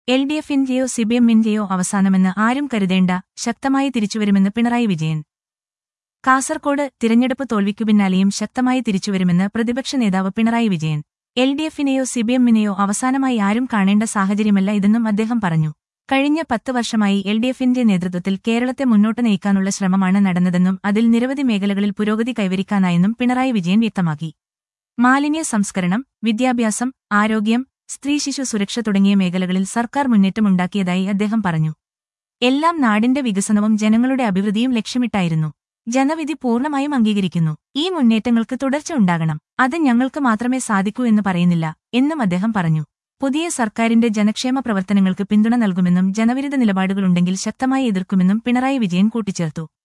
L D എഫിന്റെയോ സിപിഎമ്മിന്റെയോ അവസാനമെന്ന് ആരും കരുതേണ്ട ശക്തമായി തിരിച്ചുവരുമെന്ന് പിണറായി വിജയൻ കാസർകോട് തിരഞ്ഞെടുപ്പ് തോൽവിക്കു പിന്നാലെയും ശക്തമായി തിരിച്ചുവരുമെന്ന് പ്രതിപക്ഷ നേതാവ് പിണറായി വിജയൻ എൽ ഡി എഫിനെയോ സിപിഎമ്മിനെയോ അവസാനമായി ആരും കാണേണ്ട സാഹചര്യമല്ല ഇതെന്നും അദ്ദേഹം പറഞ്ഞു കഴിഞ്ഞ പത്ത് വർഷമായി എൽ ഡി എഫിന്റെ നേതൃത്വത്തിൽ കേരളത്തെ മുന്നോട്ട് നയിക്കാനുള്ള ശ്രമമാണ് നടന്നതെന്നും അതിൽ നിരവധി മേഖലകളിൽ പുരോഗതി കൈവരിക്കാനായെന്നും പിണറായി വിജയൻ വ്യക്തമാക്കി മാലിന്യ സംസ്കരണം വിദ്യാഭ്യാസം ആരോഗ്യം സ്ത്രീ ശിശു സുരക്ഷ തുടങ്ങിയ മേഖലകളിൽ സർക്കാർ മുന്നേറ്റമുണ്ടാക്കിയതായി അദ്ദേഹം പറഞ്ഞു എല്ലാം നാടിന്റെ വികസനവും ജനങ്ങളുടെ അഭിവൃദ്ധിയും ലക്ഷ്യമിട്ടായിരുന്നു ജനവിധി പൂർണ്ണമായും അംഗീകരിക്കുന്നു ഈ മുന്നേറ്റങ്ങൾക്ക് തുടർച്ച ഉണ്ടാകണം അത് ഞങ്ങൾക്ക് മാത്രമേ സാധിക്കൂ എന്ന് പറയുന്നില്ല എന്നും അദ്ദേഹം പറഞ്ഞു പുതിയ സർക്കാരിന്റെ ജനക്ഷേമ പ്രവർത്തനങ്ങൾക്ക് പിന്തുണ നൽകുമെന്നും ജനവിരുദ്ധ നിലപാടുകളുണ്ടെങ്കിൽ ശക്തമായി എതിർക്കുമെന്നും പിണറായി വിജയൻ കൂട്ടിച്ചേർത്തു